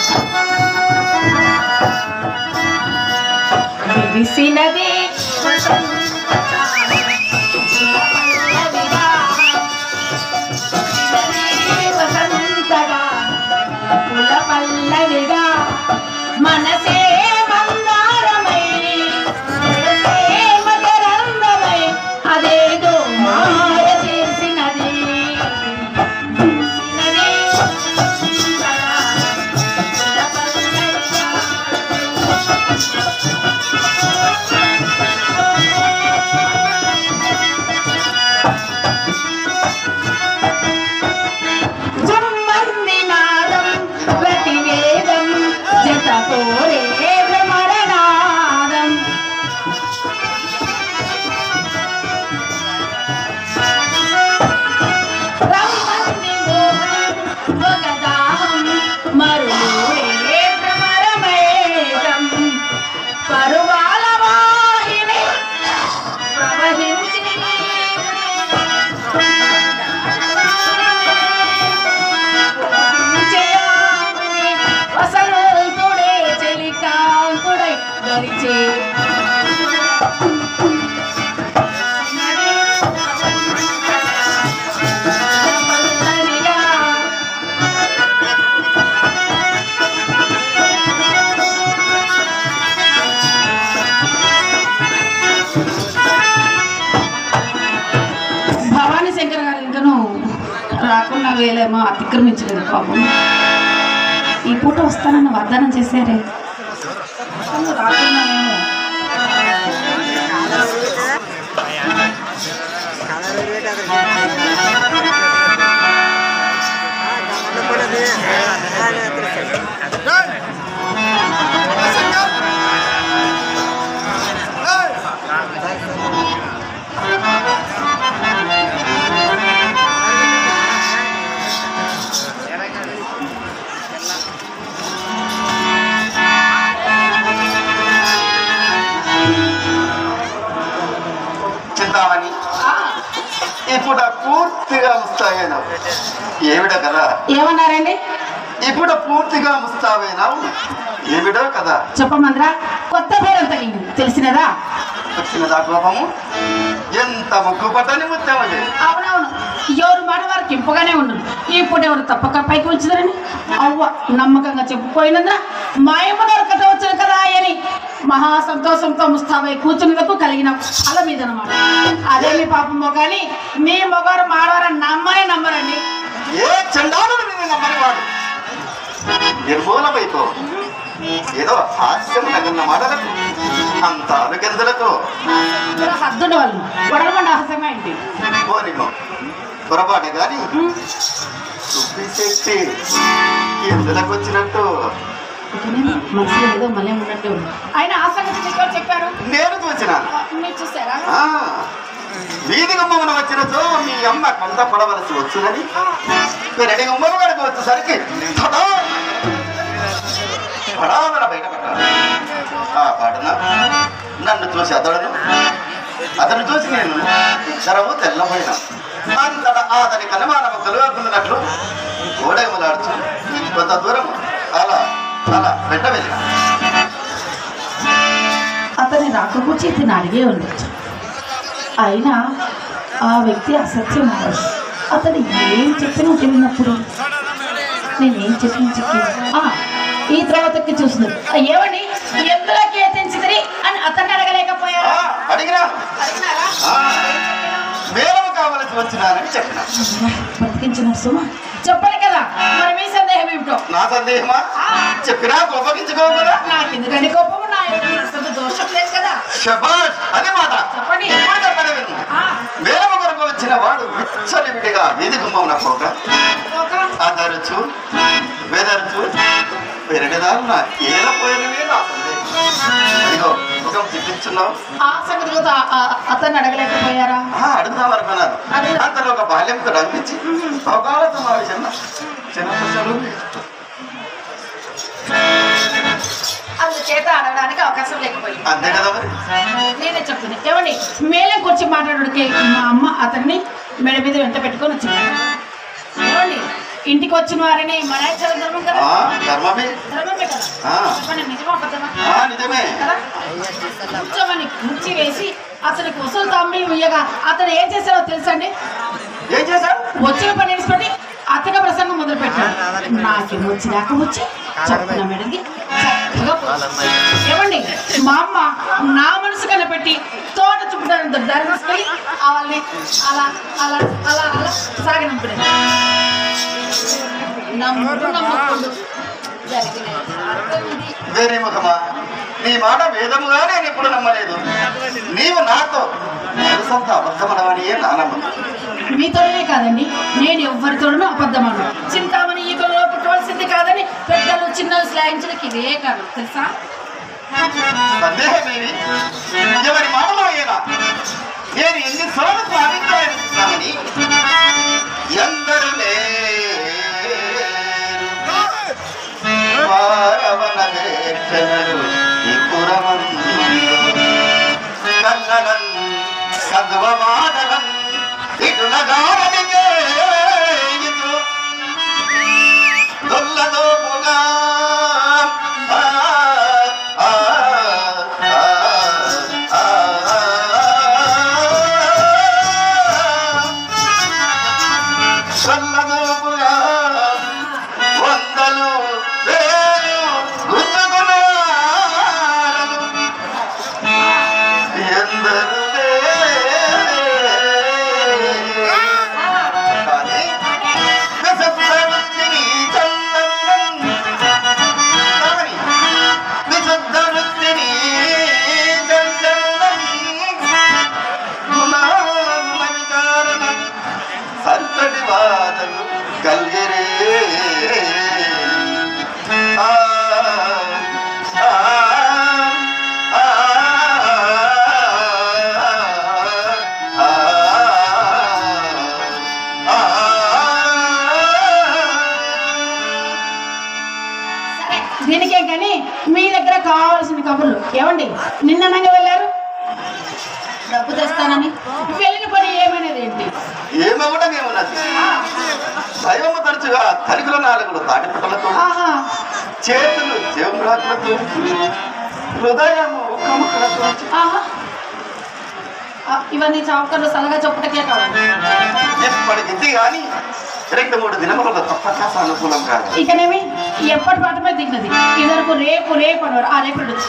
విరిసినది వసంతగా పుల పల్లవిగా మనసే మందారమై మనసే మకరందమై అదేదో మాయ చేసినది చేసినది వసంతగా, పుల పల్లవిగా. జుమ్మంది నాదం ప్రతివేదం జత కోరే భ్రమరనాదం రమ్మంది మోహం ఒక దాహం మరులూరే భ్రమరమేదం పరువాల వాహిని ప్రవహించి చేయమని వసంతుడే చెలికాంతుడై గరిచే భవానీ శంకర్ గారు ఇంకను రాకుండా వేలేమో అతిక్రమించలేదు పాపం ఈ పూట వస్తానన్న వాగ్దానం చేశారే అసలు రాకున్నానేమో చింతామణి ఇప్పుడు పూర్తిగా ముస్తావేనావు ఏమిటో కదా ఏమన్నారండి ఇప్పుడు పూర్తిగా ముస్తావేనావు ఏమిటో కదా చెప్పమందిరా కొత్త పేరు తగిలింది తెలిసినదా వచ్చినదా కోపము ఎంత ముగ్గుపట్టని ముత్యమది అవునవును ఎవరు మాట వారికి ఇంపుగానే ఉండు ఇప్పుడు ఎవరు తప్పక పైకి వచ్చిందని అవ్వ నమ్మకంగా చెప్పుకోయినందున మాయమ్మ దొరకట వచ్చాను కదా అని మహా సంతోషంతో ముస్తాబై కూర్చున్నందుకు కలిగిన అల మీద అనమాట అదే మీ పాపమో కానీ మీ మొగారు మాడవారని నమ్మనే నమ్మరండి ఏ చండాలుడు నేను నమ్మని వాడు నిర్మూలమైపో ఏదో హాస్యం తగిన మాటలకు అంత అనుగెందులకు ఇలా హద్దుండే వాళ్ళు గొడవమండి అహసంగా ఏంటి పోనిమో పొరపాటు కానీ సుబ్బి శెట్టి ఎందులకు వచ్చినట్టు మనసులో ఏదో మళ్ళీ ఉన్నట్టే ఉంది ఆయన ఆ సంగతి మీకు ఎవరు చెప్పారు నేను చూసినాను ఆ, మీరు చూసారా ఆ, వీధి గుమ్మమున వచ్చినతో మీ అమ్మ కొంత పడవలసి వచ్చునని పెరటి గుమ్మము గడకు వచ్చేసరికి తడా! పడావన బయటపడ్డాను ఆ పాటన నన్ను చూసి అతడును అతను చూసి నేను శరము తెల్లబోయినా అంతటా అతని కనుమానము కలుగుతున్నట్లు గోడగమలాడుచు కొంత దూరం అలా అలా వెంట వెళ్ళిన అతని రాకకు చేతిని అడిగే ఉండొచ్చు అయినా ఆ వ్యక్తి అసత్యం కాదు అతను ఏం చెప్పినా తెలియనప్పుడు నేనేం చెప్పిన చెప్పి ఈ తర్వాతకి చూస్తుంది "ఆ, ఏమండి ఎందులోకి ఏతించింది అని అతన్ని అడగలేకపోయారు ఆ, అడిగినాను అడిగినారా? ఆ. ఏం చెప్పినావు? మేలము కావలసి వచ్చినానని చెప్పిన బతికించిన సుమ చెప్పండి కదా మరి మీ సందేహం ఏమిటో నా సందేహమా చెప్పినా కోపగించుకోకూడదా నాకు ఎందుకండి కోపము నా యొక్క దోషం లేదు కదా శబాష్ అదే మాట చెప్పండి. ఇప్పుడు చెప్పని విను ఆ, మేలము కొరకు వచ్చిన వాడు విచ్చని విడిగా వీధి గుమ్మమున పోక ఒక అదరుచు వెదరుచు పెరగదాన్న ఏల పోయినవే నా సందేహం అదిగో ముఖం చూపించున్నావు ఆ సంగతి కూడా ఆ- ఆ- అతన్ని అడగలేకపోయారా ఆ, అడుగుదాం అనుకున్నాను అడుగు. అంతలో ఒక బాల్యంతో రంపించి అవగాహన సమావేశం చిన్న ప్రశ్నలు అందుచేత అడగడానికి అవకాశం లేకపోయింది అంతే కదా మరి నేనే చెప్తుంది ఏమండి మేలే కూర్చి మాట్లాడుడికి మా అమ్మ అతన్ని మెడ మీద వెంట పెట్టుకొని వచ్చింది ఏమండి ఇంటికి వచ్చిన వారిని మన ధర్మం కదా ఆ, ధర్మమే ఆ, చెప్పండి నిజమా అబద్ధమా ఆ, నిజమే కదా కూర్చోమని కుర్చీ వేసి అతనికి వసూలు తమ్మి ఇయ్యగా అతను ఏం చేశాడో తెలుసండి ఏం చేశావు వచ్చిన పని వేసుకొని అతక ప్రసంగం మొదలు పెట్టాడు నాకేం వచ్చి దాకా వచ్చి చెప్పిన మెడది చక్కగా పోసి. ఏమండి మా అమ్మ నా మనసు కనిపెట్టి తోట చుట్టాను దారి తీసుకొని వాళ్ళని అలా అలా అలా అలా సాగనంపడే నమ్ముడు నమ్మకుండా జరిగిన వేరే ముఖమా నీ మాట వేదముగా నేను ఎప్పుడు నమ్మలేదు నీవు నాతో మనసంత అబద్ధమనవని నా నమ్మకం మీతోనే కాదండి నేను ఎవరితోనూ అబద్ధమను చింతామణి ఈ కొలలో పుట్టవలసింది కాదని పెద్దలు చిన్నలు శ్లాఘించడానికి ఇదే కాదు తెలుసా సందేహమేమి ఎవరి మాటలో అయ్యేనా నేను ఎన్ని సార్లు స్వామించాలని ఎందరు వారవన వేక్షణలు ఈ పురమందు కన్ననన్ కద్వమాననన్ ఇటులగారనిగే ఇటు దొల్లదోపుగా ఆ, ఆ, ఆ, ఆ, దొల్లదోపుగా వందలు వేలు గుంజుకున్నారను ఎందరు కానీ విశుద్ధవృత్తిని చందనం కానీ విశుద్ధవృత్తిని చందనం గుణాగుణ విచారణ సంతటి వాదలు కలిగిరే ఆ ఆ ఆ సరే దీనికే కానీ మీ దగ్గర కావాల్సిన కబుర్లు ఏమండి నిన్ననంగా వెళ్ళారు డబ్బు తెస్తానని వెళ్ళిన పని ఏమైనది ఏంటి ఏమవడమేమున్నది దైవము తరచుగా తరిగుల నాలుగులు తాటిపుటలతో ఆహా చేతులు జీవరాత్రతో హృదయము కముకలతో ఆహా ఆ, ఇవన్నీ చౌకర్లు సలగా చెప్పుటకే కావాలి ఎప్పటికి కానీ రెండు మూడు దినములలో తప్పక అనుకూలం కాదు ఇకనేమి ఎప్పటి పాటమే దిగినది ఇదరకు రేపు రేపు అనవారు ఆ రేపు ఉండొచ్చు.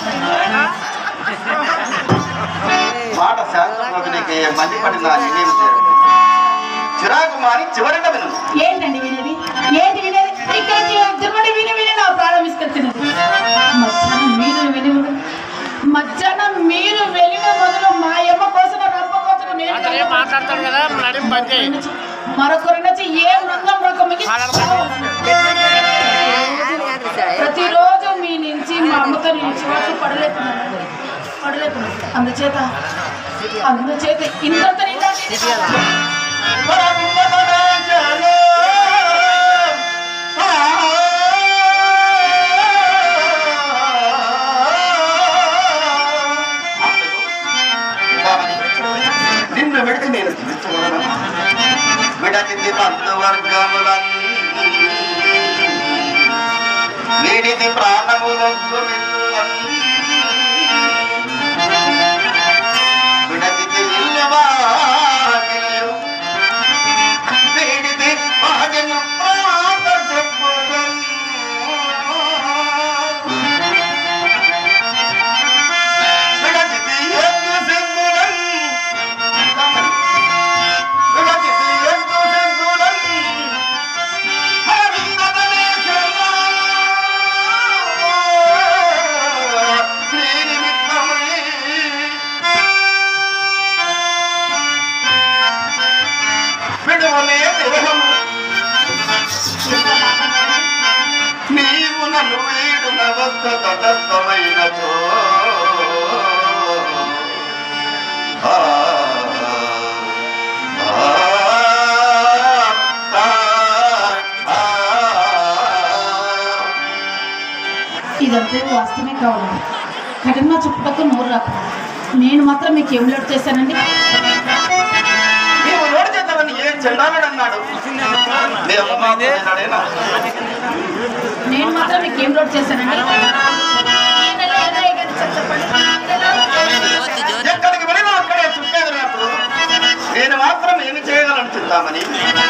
మాట శాస్త్రంలోకి నీకు ఏ మండిపడినా నేనేమి చేయను చిరాకు మాని చివరిన విను ఏంటండి వినేది ఏంటి వినేది ఇక్కడ తిరుమడి విని విని నా ప్రాణం ఇసుకొచ్చినది మధ్యాహ్నం మీరు విని మధ్యాహ్నం మీరు వెళ్ళిన మొదలు మా అమ్మ కోసం రంప కోసం నేను అతను ఏం మాట్లాడతాడు కదా నడిం బంద్ చేయి మరొకరి నుంచి ఏ వృందం రకమికి ప్రతిరోజు మీ నుంచి మా అమ్మతో నేను చివరకు పడలేకున్నాను పడలేకున్నాను అందుచేత అందుచేత ఇంతంత నిండా నిన్ను విడిచి నేను జీవించగలను విడచితి బంధువర్గములన్ వీడిది ప్రాణములొద్దు మిత్రులన్ విడచితి ఇల్లువాకిలు వీడిది భాగ్యము ప్రాత చెప్పుదన్ విడచితి ఎగ్గు సింగులన్ విడచితి ఎగ్గు సింగులన్ హరివిందతలే చెల్లా శ్రీ నిమిత్తమై విడువలే దేహము నీవు నన్ను వీడు నవస్థ తటస్థమైనతో ఆ, ఆ, ఆ, ఆ, ఇదంతా వాస్తవమే కావాలి కఠిన చుట్టుపక్కల నోరు రాకుండా నేను మాత్రం మీకు ఏం లోటు చేశానండి నీవు నోటి చేద్దామని ఏం చెందాలని అన్నాడు మీ అమ్మ అన్నాడేనా నేను మాత్రం మీకు ఏం లోడ్ చేశానండి ఈ నెల ఎలా ఎగదు చెప్పండి ఈ నెల ఎక్కడికి వెళ్ళినా అక్కడే చుట్టేదినప్పుడు నేను మాత్రం ఏమి చేయగలను చెప్తామని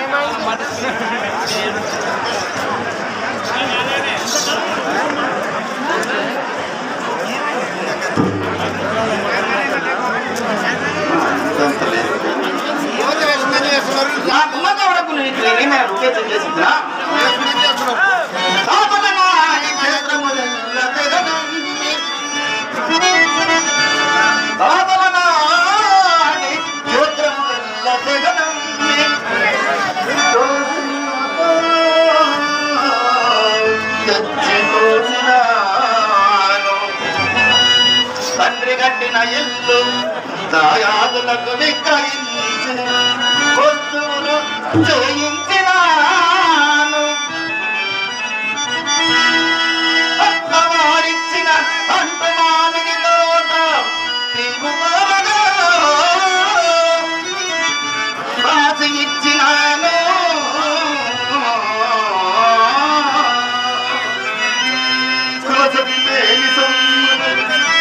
నా గుమ్మక వరకు నీకు ఏమైనా రుకేతం చేసిందిరా సాధనమాయి క్షేత్రములెల్ల తెగనమ్మి. సాధనమాయి క్షేత్రములెల్ల తెగనమ్మి. తెచ్చి తోసినాను. తండ్రి కట్టిన ఇల్లు దాయాదులకు విక్రయించి వస్తువులు చేయించినాను అత్తవారిచ్చిన అంటు మామిడి తోట నీవు కోరగా రాసి ఇచ్చినాను కులసతి లేని సొమ్మును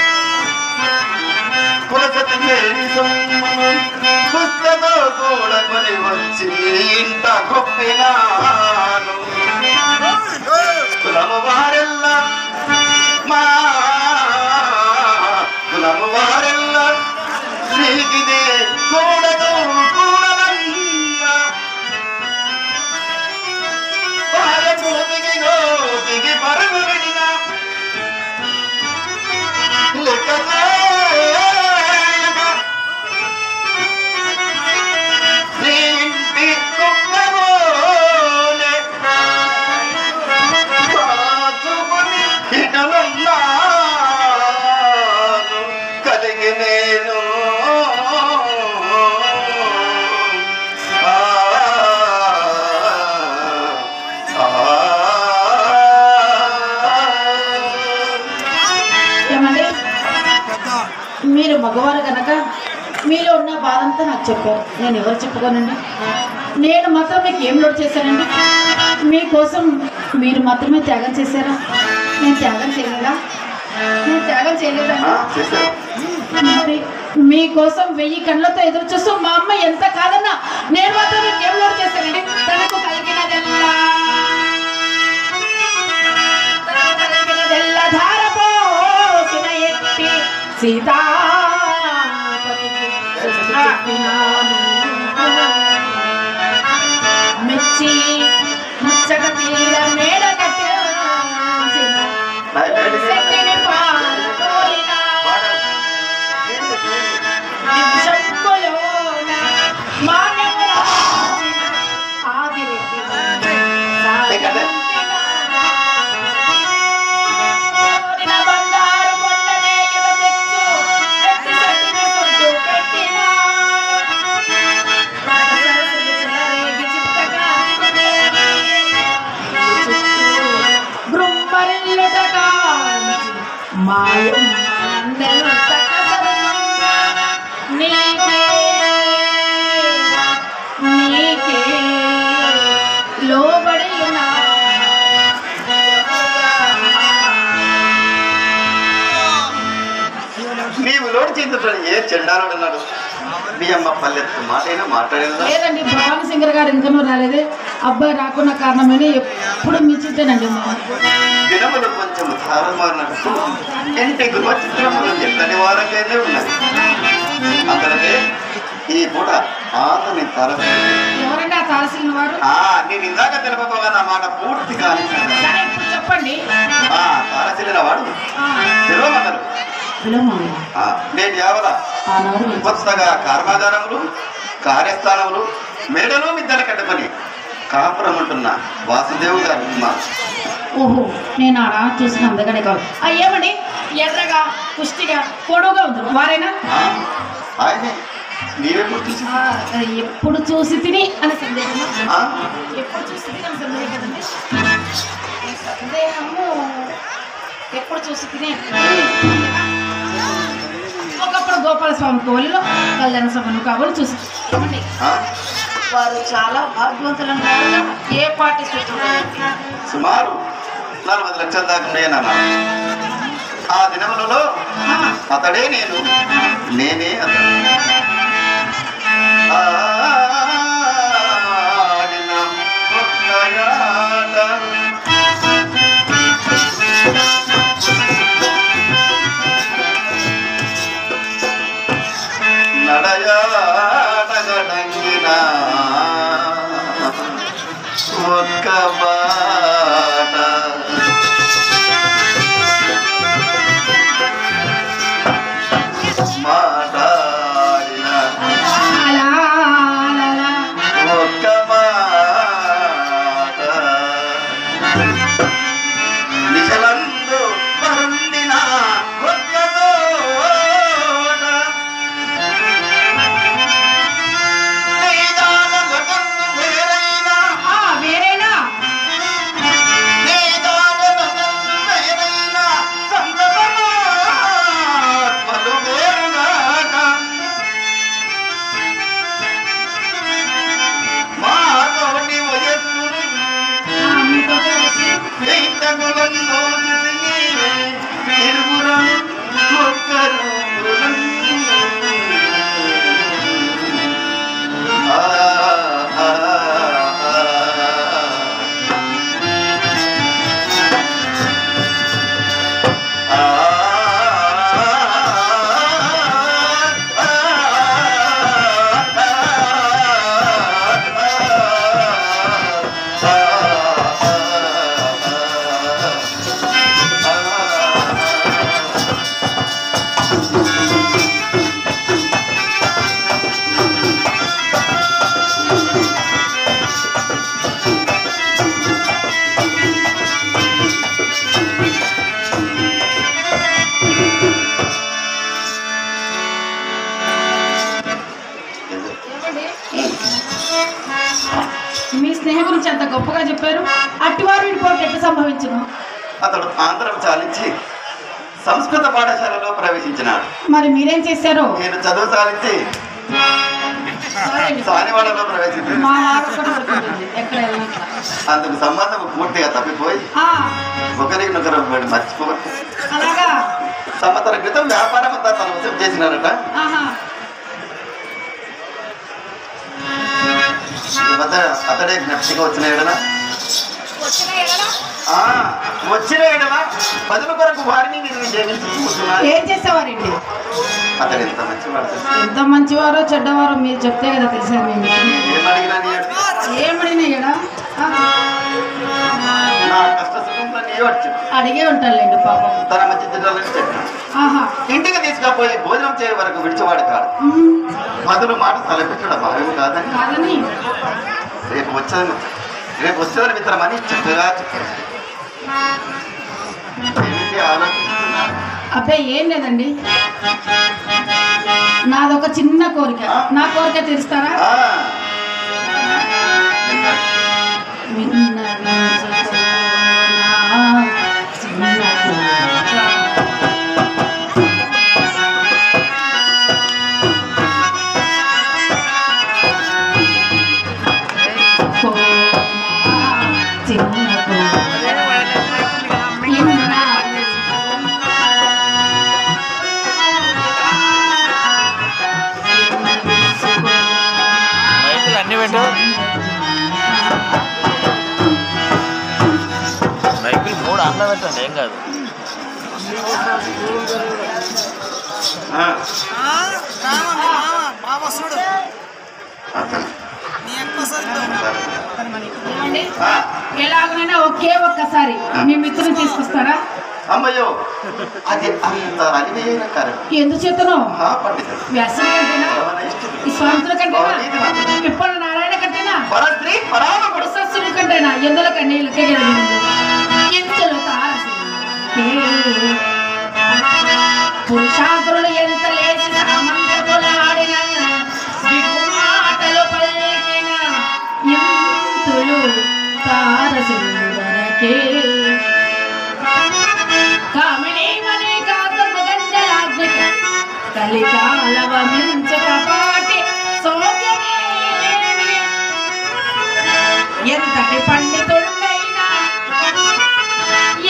కులసతి లేని సొమ్మును పుస్తతో కూడా కొని వచ్చి ఇంట గొప్పినాను కులము వారెల్లా మా కులము వారెల్లా నీకిదే కూడదు కూడదన్నా వారి భూమికి గోతికి పరుగు విడిన లెక్క చేయక నీ ఇంటి కుక్కవోలే కాచుకొని ఇటులున్నాను కలిగి నేను ఆ, ఆ. ఏమండి మీరు మగవారు కనుక మీలో ఉన్న బాధ అంతా నాకు చెప్పారు నేను ఎవరు చెప్పుకోనండి నేను మాత్రం మీకు ఏం లోడ్ చేశానండి మీకోసం మీరు మాత్రమే త్యాగం చేశారా నేను త్యాగం చేయలేదా నేను త్యాగం చేయలేదా ఆ, చేశారు మరి మీకోసం వెయ్యి కళ్ళతో ఎదురు చూస్తూ మా అమ్మ ఎంత కాదన్నా నేను మాత్రం మీకు ఏం లోడ్ చేశానండి తనకు కలిగినదెల్లా తనకు కలిగినదెల్లా ధారపోసిన ఎట్టి సీతాపతికి చెప్పినాను. మెచ్చి ముచ్చట తీర మేడ కట్టిన శక్తిని పాల్గొనిన నిమిషంబులోన మానవురాసిన ఆదిరెడ్డి కోరిన బంగారు కొండనే ఇవ తెచ్చు, ఎత్తి సతిని సుట్టు పెట్టినాను. పాట సరస్సులు చెలరేగి చిత్తకాంతిని చుట్టూ బృంబరిల్లుట కాంచి మాయమ్మందెంత కసరుచున్న నీకే నీకే లోబడి ఉన్నా నీవు లోటు చెందుతాడు ఏ చెండాలుడు ఉన్నాడు మీ అమ్మ పల్లెత్తు మాటైనా మాట్లాడినా లేదండి భవానీ సింగర్ గారు ఇంకనూ రాలేదే అబ్బాయి రాకున్న కారణమైన ఎప్పుడు మీ చింతేనండి మా దినములు కొంచెం ధారమారినట్టు ఇంటి గృహ చిత్రములు ఎక్కడి వారంగానే ఉన్నది అందుకే ఈ పూట ఆతని తరలి ఎవరండి ఆ తారసిన వారు ఆ నేను ఇందాక తెలుపబోగా నా మాట పూర్తి కాని సరే ఇప్పుడు చెప్పండి ఆ తారసిలిన వాడు ఆ, పిలవమన్నారు పిలవమని. ఆ, నేను యావల ఆనాడు వెళ్ళి- కొత్తగా కర్మాగారములు కార్యస్థానములు మేడలు మిద్దెల కట్టుకొని కాపురం ఉంటున్న వాసుదేవ్ గారు ఉన్నారు ఓహో నేను ఆడ చూసిన అందగానే కాదు ఆ ఏమండి ఎర్రగా పుష్టిగా పొడవుగా ఉంది వారేనా ఆ, ఆయనే నీవెప్పుడు చూసి ఆ, ఎప్పుడు చూసి తిని అని సందేహం ఆ? ఎప్పుడు చూసి తిని అని సందేహం కదండి సందేహము ఎప్పుడు చూసి తిని ఒకప్పుడు గోపాల స్వామి కోవిలో కళ్యాణ సభను కాబోలు చూసి చూడండి ఆ? వారు చాలా భాగ్యవంతులు అన్నారు ఏ పార్టీ సూచన సుమారు నలభై లక్షల దాకా ఉండేనన్నా ఆ దినములలో ఆ, అతడే నేను నేనే అతడు ఆడిన ఒక్క ఆట. నడయాడగడంగిన ఒక్క బాట మాట్లాడిన అలా, అలా, ఒక్క మాట నిజలందు పరుండిన ఒక్క తోట నీదాన గగన్ను వేరైనా ఆ, వేరేనా నీదాన గగన్ను వేరైనా సంగమాత్మలు వేరుగాక మాతోటి వయస్సుని ఆ, మీతో కలిసి దైత్యములందో తిరిగి ఇరువురం ఒక్కరు ఆ, ఆ, ఆ, మీ స్నేహం గురించి అంత గొప్పగా చెప్పారు అట్టివారు ఇంకోటి ఎట్లా సంభవించును అతడు ఆంధ్రం చాలించి సంస్కృత పాఠశాలలో ప్రవేశించినాడు మరి మీరేం చేశారు నేను చదువు చాలించి సానివాడలో ప్రవేశించింది మా వారు కూడా ఊరుకుంటుంది. ఎక్కడ వెళ్ళినా. అందుకు సంబంధం పూర్తిగా తప్పిపోయి ఆ, ఒకరినొకరు మర్చిపోవచ్చు అలాగా సంవత్సర క్రితం వ్యాపారం అంతా తన వశం చేసినారట ఆహా ఈ మధ్య అతడే జ్ఞప్తిగా వచ్చిన ఎడల వచ్చిన ఎడల ఆ, వచ్చిన ఎడల పదుల కొరకు వారిని నేను జయించుకుంటున్నాను ఏం చేసేవారండి అతడు ఎంత మంచివాడు తెలుసా? ఎంత మంచివారో చెడ్డవారో మీరు చెప్తే కదా తెలిసారు మేము ఏం అడిగినా నీ ఎడల ఏమడినా ఎడా నా కష్ట సుఖంలో నీ వచ్చు అడిగే ఉంటారులేండి పాపం తన మంచి తినాలని చెప్పాను ఆహా ఇంటికి తీసుకుపోయి భోజనం చేయ వరకు విడిచేవాడు కాదు ఉమ్, మధులు మాట తలపెట్టడం భావ్యం కాదని కాదని రేపు వచ్చాను రేపు వచ్చేదని మిత్రమని చక్కగా చెప్పారు ఏమిటి ఆలోచిస్తున్నారు అబ్బాయి ఏం లేదండి నాదొక చిన్న కోరిక నా కోరిక తీరుస్తారా ఆ, విన్నవించుకోనా చిన్న కోరిక. కోనా చిన్న కోరిక. మైకులు అన్ని పెట్టు మైకులు మూడు ఆన్లో పెట్టండి ఏం కాదు ఆ, బాబసుడు అతను. నీ ఎక్కువ సరిగ్గా ఏమండి? ఆ, ఎలాగనైనా ఒకే ఒక్కసారి మీ మిత్రుని తీసుకొస్తారా అమ్మయ్యో అది అంత అలివేయన కారణం ఎందుచేతను ఆ పండితుడు వ్యాసుని కంటేనా పరమ ఇష్టడు. ఈ స్వామితుల కంటేనా ఇప్పుడు నారాయణ కంటేనా పరస్త్రీ పరామకుడు పురుషస్సుని కంటేనా ఎందుల కన్నీళ్ళకే జరిగింది ఎంతలో తారసి పురుషాంతరులు ఎంత లేచి సామంతకులాడిన మాటలు పలికిన ఎంతులు తారసిందరకే కామినీ మణి కాంతపు గంజలాగ్నిక కలికాలవ మించక పాటి సౌఖ్యమేమి ఎంతటి పండితుడైనా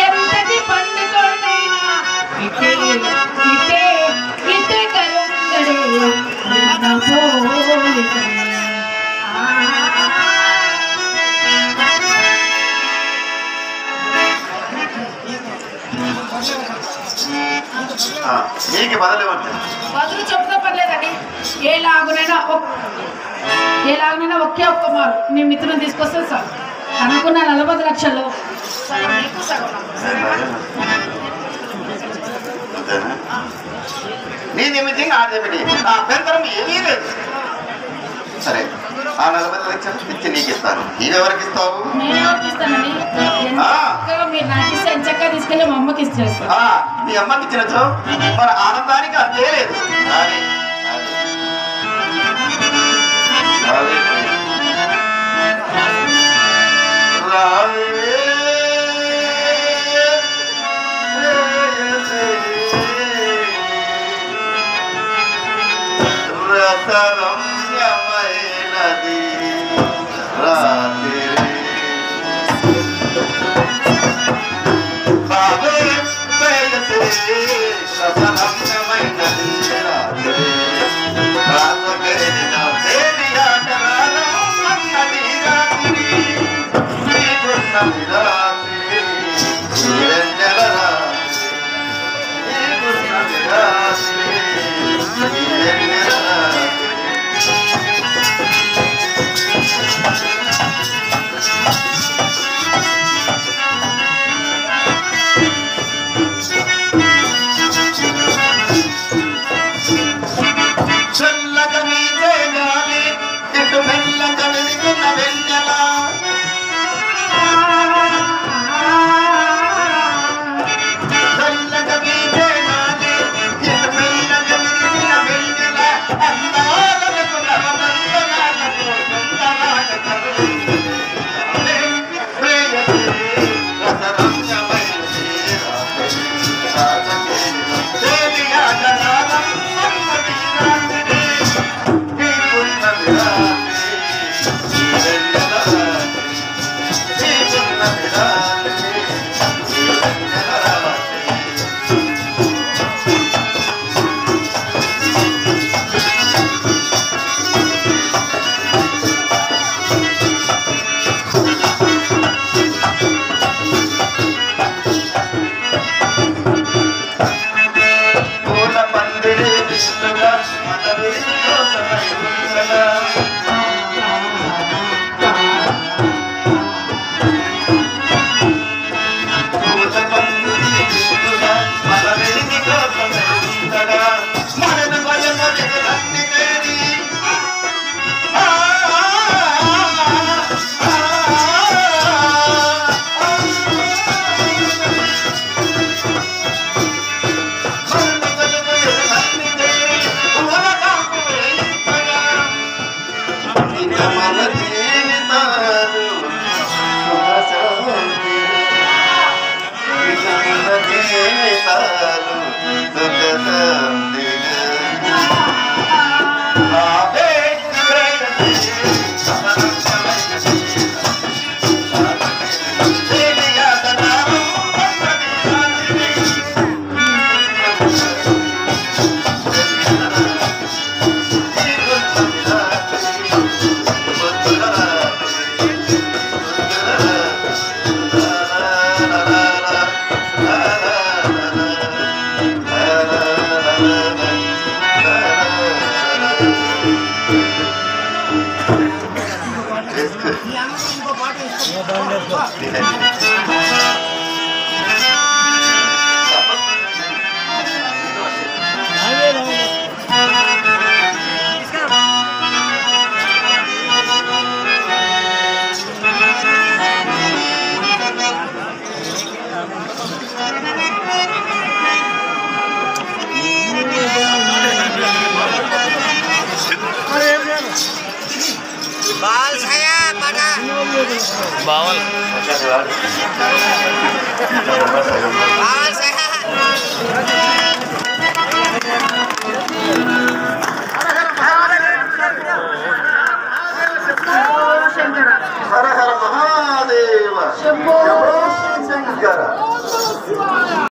ఆ, నీకు బదులేమంటే బదులు చెప్తా పర్లేదండి ఎలాగునైనా ఒక్- ఎలాగునైనా ఒకే ఒక్క మారు మీ మిత్రుని తీసుకొస్తే సార్ అనుకున్న నలభై లక్షలు సగం నీకు, సగం నాకు. అంతేనా నీ నిమిత్తం నా నిమిటి నా అభ్యంతరం ఏమీ లేదు సరే ఆ నలభై లక్షలు ఇచ్చి నీకు ఇస్తాను నీవెవరికి ఇస్తావు నేను ఎవరికి ఇస్తానండి ఎంత ఆ. చక్కగా మీరు నాకు ఇస్తే ఎంత చక్కగా తీసుకెళ్ళి మా అమ్మకి ఇచ్చేస్తాను ఆ, నీ అమ్మకి ఇచ్చినచో మన ఆనందానికి అంతే లేదు రావే, రావే. రావే. రసరమ్యమైనది రాత్రి బాబే బయలుదే రసరమ్యమైనది రాత్రి రాసగరిన తేలియాటరాలం అన్నది రాత్రి నీకున్నది రాత్రి నీవెన్నెల రాత్రి నీకున్నది రాత్రి నీవెన్నెల రాత్రి చల్లగా మీదే గాలి ఇటు మెల్లగా వెలుగున్న వెన్నెల చల్లగా మీదే గాలి ఇటు మెల్లగా వెలుగున్న వెన్నెల అందాలకు నవనందనాలకు సుందరాల కరుణే ప్రేయసి రసరమ్యమైనది రాత్రి రాజకేలిన తేలియాటలాలం అన్నది రాత్రి నీకున్నది రాత్రి నీవెన్నెల రాత్రి నీకున్నది రాత్రి నీవెన్నెల రాత్రి పూల పందిరి విష్ణుగా మన విరికోసమై ఉండగా పూల పందిరి విష్ణుగా మన విరికోసమై ఉండగా మరణ భయమ వెదలన్ని తేరి ఆ, ఆ, ఆ, ఆ, మన జీవితాలు సుఖశాంతి మన జీవితాలు సుఖశాంతి ఆపే ప్రేయసి తెలియదనాలు అన్నది ఈ అన్నకి ఇంకో పాట వేసుకో. తీసుకురా. బాల్ సాయా పాట బావల్ వాడు